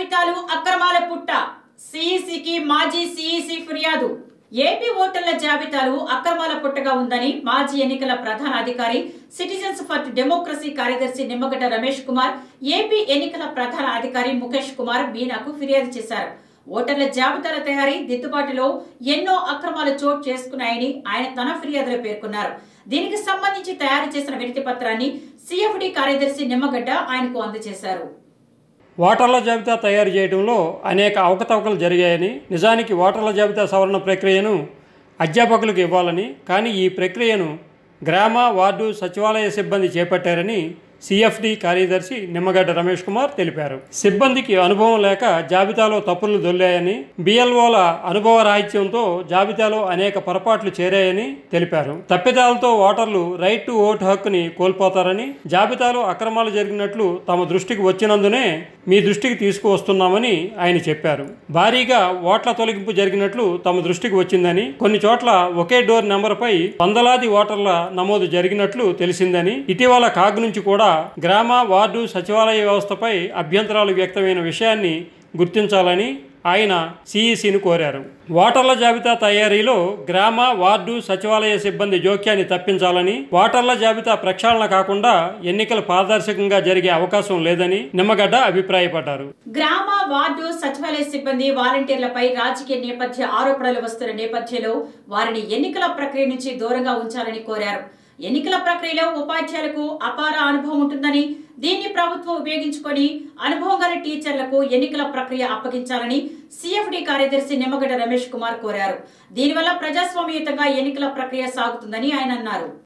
జాబితాలు అక్రమాల పుట్ట సిఈసికి మాజీ సిఈసి ఫిర్యాదు ఏపీ ఓటర్ల జాబితాలు అక్రమాల పుట్టగా ఉందని మాజీ ఎన్నికల ప్రధాన అధికారి సిటిజన్స్ ఫర్ డెమోక్రసీ కార్యదర్శి నిమ్మగడ్డ రమేష్ కుమార్ ఏపీ ఎన్నికల ప్రధాన అధికారి ముఖేష్ కుమార్ మీనాకు ఫిర్యాదు చేశారు ఓటర్ల జాబితాల తయారీ దిద్దుబాటులో ఎన్నో అక్రమాలు చోటు చేసుకున్నాయని ఆయన తన ఫిర్యాదులో పేర్కొన్నారు దీనికి సంబంధించి తయారు చేసిన వినతి పత్రాన్ని సిఎఫ్డి కార్యదర్శి నిమ్మగడ్డ ఆయనకు అందజేశారు ఓటర్ల జాబితా తయారు చేయడంలో అనేక అవకతవకలు జరిగాయని నిజానికి ఓటర్ల జాబితా సవరణ ప్రక్రియను అధ్యాపకులకు ఇవ్వాలని కానీ ఈ ప్రక్రియను గ్రామ వార్డు సచివాలయ సిబ్బంది చేపట్టారని సిఎఫ్డి కార్యదర్శి నిమ్మగడ్డ రమేష్ కుమార్ తెలిపారు సిబ్బందికి అనుభవం లేక జాబితాలో తప్పులు దొల్లాయని బిఎల్ఓల అనుభవ రాహిత్యంతో జాబితాలో అనేక పొరపాట్లు చేరాయని తెలిపారు తప్పిదాలతో ఓటర్లు రైట్ టు ఓటు హక్కుని కోల్పోతారని జాబితాలో అక్రమాలు జరిగినట్లు తమ దృష్టికి వచ్చినందునే మీ దృష్టికి తీసుకువస్తున్నామని ఆయన చెప్పారు భారీగా ఓట్ల తొలగింపు జరిగినట్లు తమ దృష్టికి వచ్చిందని కొన్ని చోట్ల ఒకే డోర్ నెంబర్పై వందలాది ఓటర్ల నమోదు జరిగినట్లు తెలిసిందని ఇటీవల కాగ్ నుంచి కూడా గ్రామ వార్డు సచివాలయ వ్యవస్థపై అభ్యంతరాలు వ్యక్తమైన విషయాన్ని గుర్తించాలని ఆయన సిఈసిని కోరారు ఓటర్ల జాబితా తయారీలో గ్రామ వార్డు సచివాలయ సిబ్బంది జోక్యాన్ని తప్పించాలని ఓటర్ల జాబితా ప్రక్షాళన కాకుండా ఎన్నికలు పారదర్శకంగా జరిగే అవకాశం లేదని నిమ్మగడ్డ అభిప్రాయపడ్డారు గ్రామ వార్డు సచివాలయ సిబ్బంది వాలంటీర్లపై రాజకీయ నేపథ్య ఆరోపణలు వస్తున్న నేపథ్యంలో వారిని ఎన్నికల ప్రక్రియ నుంచి దూరంగా ఉంచాలని కోరారు ఎన్నికల ప్రక్రియలో ఉపాధ్యాయులకు అపార అనుభవం ఉంటుందని దీన్ని ప్రభుత్వం ఉపయోగించుకొని అనుభవం గల టీచర్లకు ఎన్నికల ప్రక్రియ అప్పగించాలని సిఎఫ్డి కార్యదర్శి నిమ్మగడ్డ రమేష్ కుమార్ కోరారు దీనివల్ల ప్రజాస్వామ్యయుతంగా ఎన్నికల ప్రక్రియ సాగుతుందని ఆయన అన్నారు